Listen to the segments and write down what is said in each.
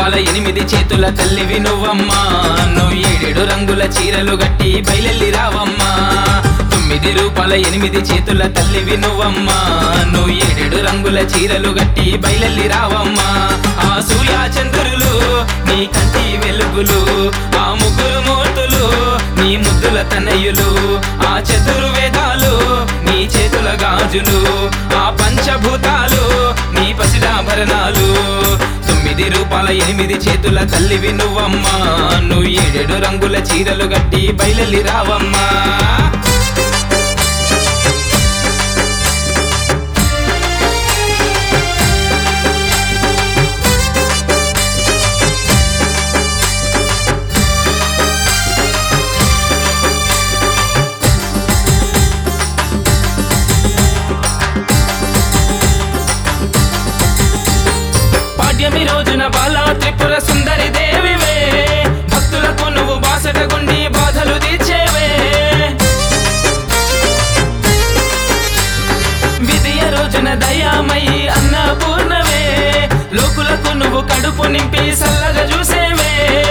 రూపాల ఎనిమిది చేతుల తల్లివి నువ్వమ్మా నువ్వు ఏడేడు రంగుల చీరలు గట్టి బయలెల్లి రావమ్మా తొమ్మిది రూపాల ఎనిమిది చేతుల తల్లివి నువ్వమ్మా నువ్వు ఏడేడు రంగుల చీరలు గట్టి బయలెల్లి రావమ్మా ఆ సూర్య చంద్రులు నీ కంటి వెలుగులు ఆ ముగ్గురు మూర్తులు నీ ముద్దుల తనయులు ఆ చతుర్వేదాలు నీ చేతుల గాజులు ఆ పంచభూతాలు నీ పసిడాభరణాలు తొమ్మిది రూపాల ఎనిమిది చేతుల తల్లివి నువ్వమ్మా నువ్వు ఏడేడు రంగుల చీరలు గట్టి బయలెల్లి రావమ్మా పాడ్యమి రోజున బాలా త్రిపుర సుందరి దేవివే భక్తులకు నువ్వు బాసట గుండి బాధలు తీర్చేవే విజయ రోజున దయామయి అన్నపూర్ణవే లోకులకు నువ్వు కడుపు నింపి సల్లగా చూసేవే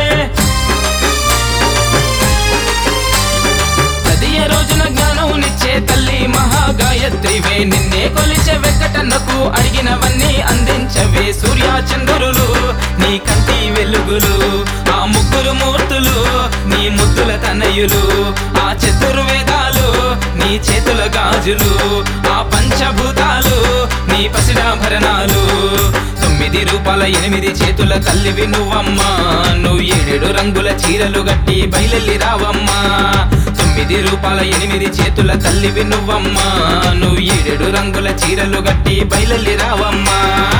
తదియ రోజున జ్ఞానమునిచ్చే తల్లి మహాగాయత్రివే నిన్నే కొలిచే వెంకటన్నకు అడిగినవన్నీ అందించవే సూర్య చంద్రులు నీ కంటి వెలుగులు ఆ ముగ్గురు మూర్తులు నీ ముద్దుల తనయులు ఆ చతుర్వేదాలు నీ చేతుల గాజులు ఆ పంచభూతాలు నీ పసిడాభరణాలు తొమ్మిది రూపాల ఎనిమిది చేతుల తల్లివి నువ్వమ్మా నువ్వు ఏడేడు రంగుల చీరలు గట్టి బయలెల్లి రావమ్మా తొమ్మిది రూపాల ఎనిమిది చేతుల తల్లివి నువ్వమ్మా నువ్వు ఏడేడు రంగుల చీరలు గట్టి బయలెల్లి రావమ్మా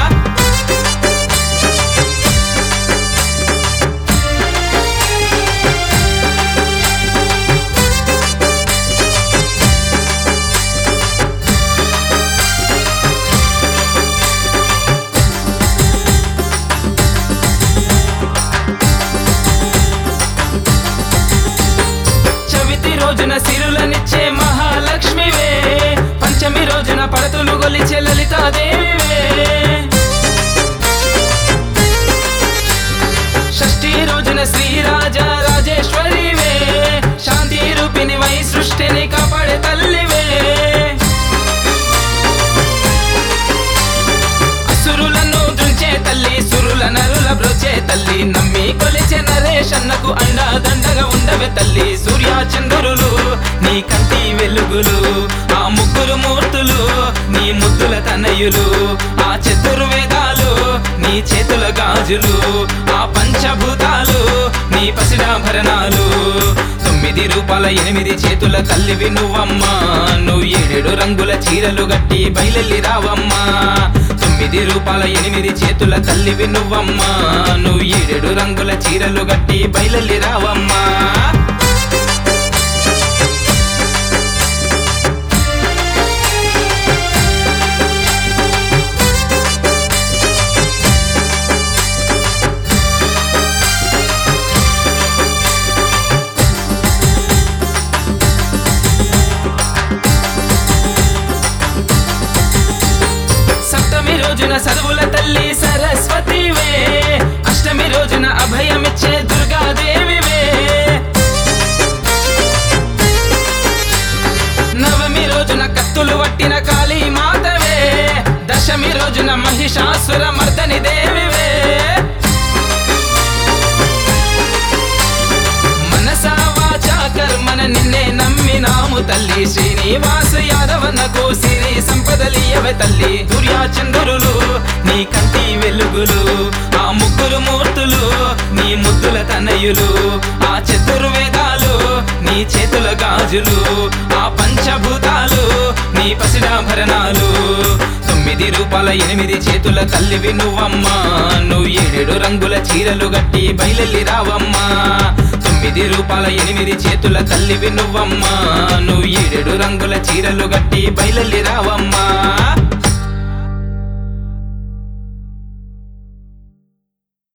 చవితి రోజున సిరులనిచ్చే మహాలక్ష్మివే పంచమి రోజున పడతులు గొలిచే లలితాదేవివే షష్ఠి రోజున శ్రీరాజ రాజేశ్వరివే శాంతి రూపిణి వై సృష్టిని కాపాడే తల్లివే అసురులను దృంచే తల్లి సురుల నరుల బ్రోచే తల్లి నమ్మి కొలిచే నరేషన్నకు అండా దండగా ఉండవే తల్లి సూర్య చంద్రులు నీ కంటి వెలుగులు ఆ ముగ్గురు మూర్తులు నీ ముద్దుల తనయులు ఆ చతుర్వేదాలు నీ చేతుల గాజులు ఆ పంచభూతాలు నీ పసిడాభరణాలు తొమ్మిది రూపాల ఎనిమిది చేతుల తల్లివి నువ్వమ్మా నువ్వు ఏడేడు రంగుల చీరలు గట్టి బయలెల్లి రావమ్మా తొమ్మిది రూపాల ఎనిమిది చేతుల తల్లివి నువ్వమ్మా నువ్వు ఏడేడు రంగుల చీరలు గట్టి బయలెల్లి రావమ్మా సప్తమి రోజున చదువుల తల్లి సరస్వతివే అష్టమి రోజున అభయమిచ్చే దుర్గాదేవివే నవమి రోజున కత్తులు వట్టిన కాళీ మాతవే దశమి రోజున మహిషాసుర మర్దని దేవివే మనసా వాచా కర్మన నిన్నే నమ్మినాము తల్లి శ్రీనివాస యాదవనకు సిరి సంపదలియవే తల్లి సూర్య చంద్రులు నీ కంటి వెలుగులు ఆ ముగ్గురు మూర్తులు నీ ముద్దుల తనయులు ఆ చతుర్వేదాలు నీ చేతుల గాజులు ఆ పంచభూతాలు నీ పసిడాభరణాలు తొమ్మిది రూపాల ఎనిమిది చేతుల తల్లివి నువ్వమ్మా నువ్వు ఏడేడు రంగుల చీరలు గట్టి బయలెల్లి రావమ్మా తొమ్మిది రూపాల ఎనిమిది చేతుల తల్లివి నువ్వమ్మా నువ్వు ఏడేడు రంగుల చీరలు గట్టి బయలెల్లి రావమ్మా